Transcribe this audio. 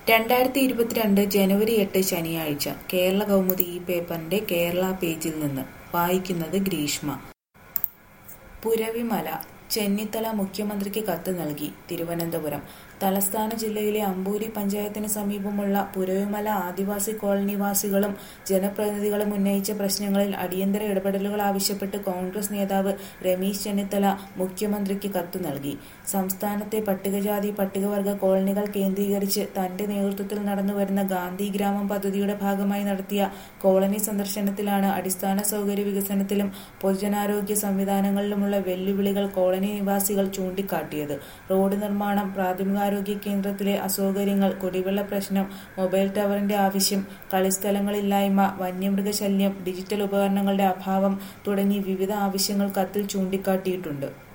രണ്ടായിരത്തി ഇരുപത്തിരണ്ട് ജനുവരി എട്ട് ശനിയാഴ്ച കേരള കൗമുദി ഈ പേപ്പറിന്റെ കേരള പേജിൽ നിന്ന് വായിക്കുന്നത് ഗ്രീഷ്മ പുരവിമല ചെന്നിത്തല മുഖ്യമന്ത്രിക്ക് കത്ത് നൽകി തിരുവനന്തപുരം തലസ്ഥാന ജില്ലയിലെ അമ്പൂരി പഞ്ചായത്തിന് സമീപമുള്ള പുരവിമല ആദിവാസി കോളനിവാസികളും ജനപ്രതിനിധികളും ഉന്നയിച്ച പ്രശ്നങ്ങളിൽ അടിയന്തര ഇടപെടലുകൾ ആവശ്യപ്പെട്ട് കോൺഗ്രസ് നേതാവ് രമേശ് ചെന്നിത്തല മുഖ്യമന്ത്രിക്ക് കത്ത് നൽകി സംസ്ഥാനത്തെ പട്ടികജാതി പട്ടികവർഗ കോളനികൾ കേന്ദ്രീകരിച്ച് തന്റെ നേതൃത്വത്തിൽ നടന്നുവരുന്ന ഗാന്ധി ഗ്രാമം പദ്ധതിയുടെ ഭാഗമായി നടത്തിയ കോളനി സന്ദർശനത്തിലാണ് അടിസ്ഥാന സൗകര്യ വികസനത്തിലും പൊതുജനാരോഗ്യ സംവിധാനങ്ങളിലുമുള്ള വെല്ലുവിളികൾ കോളനി നിവാസികൾ ചൂണ്ടിക്കാട്ടിയത് റോഡ് നിർമ്മാണം പ്രാഥമികാരോഗ്യ കേന്ദ്രത്തിലെ അസൗകര്യങ്ങൾ കുടിവെള്ള പ്രശ്നം മൊബൈൽ ടവറിന്റെ ആവശ്യം കളിസ്ഥലങ്ങളില്ലായ്മ വന്യമൃഗശല്യം ഡിജിറ്റൽ ഉപകരണങ്ങളുടെ അഭാവം തുടങ്ങി വിവിധ ആവശ്യങ്ങൾ കത്തിൽ ചൂണ്ടിക്കാട്ടിയിട്ടുണ്ട്